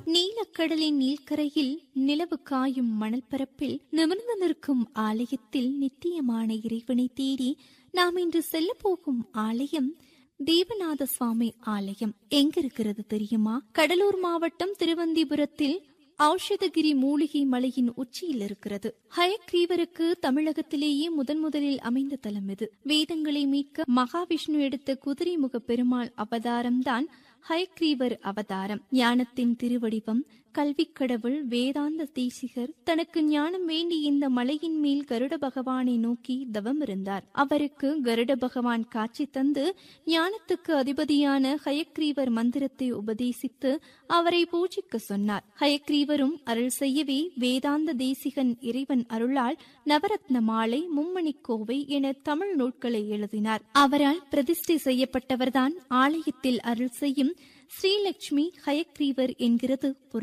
நீலக்கடலின் நீள்கரையில் நிலவு காயும் மணல் பரப்பில் நிமிர்ந்து நிற்கும் ஆலயத்தில் நித்தியமான இறைவனை தேடி நாம் இன்று செல்ல போகும் ஆலயம் தேவநாத சுவாமி ஆலயம் எங்க இருக்கிறது தெரியுமா கடலூர் மாவட்டம் திருவந்திபுரத்தில் ஔஷதகிரி மூலிகை மலையின் உச்சியில் இருக்கிறது ஹயக்ரீவருக்கு தமிழகத்திலேயே முதன் முதலில் அமைந்த தலம் இது வேதங்களை மீட்க மகாவிஷ்ணு எடுத்த குதிரைமுக பெருமாள் அவதாரம்தான் ஹயக்ரீவர் அவதாரம் ஞானத்தின் திருவடிவம் கல்விக் கடவுள் வேதாந்த தேசிகர் தனக்கு ஞானம் வேண்டி இந்த மலையின் மேல் கருட பகவானை நோக்கி தவம் இருந்தார் அவருக்கு கருட பகவான் காட்சி தந்து ஞானத்துக்கு அதிபதியான ஹயக்ரீவர் மந்திரத்தை உபதேசித்து அவரை பூஜிக்க சொன்னார் ஹயக்ரீவரும் அருள் செய்யவே வேதாந்த தேசிகன் இறைவன் அருளால் நவரத்ன மாலை மும்மணிக் கோவை என தமிழ் நூட்களை எழுதினார் அவரால் பிரதிஷ்டை செய்யப்பட்டவர்தான் ஆலயத்தில் அருள் செய்யும் ஸ்ரீலட்சுமி ஹயக்ரீவர் என்கிறது பொருள்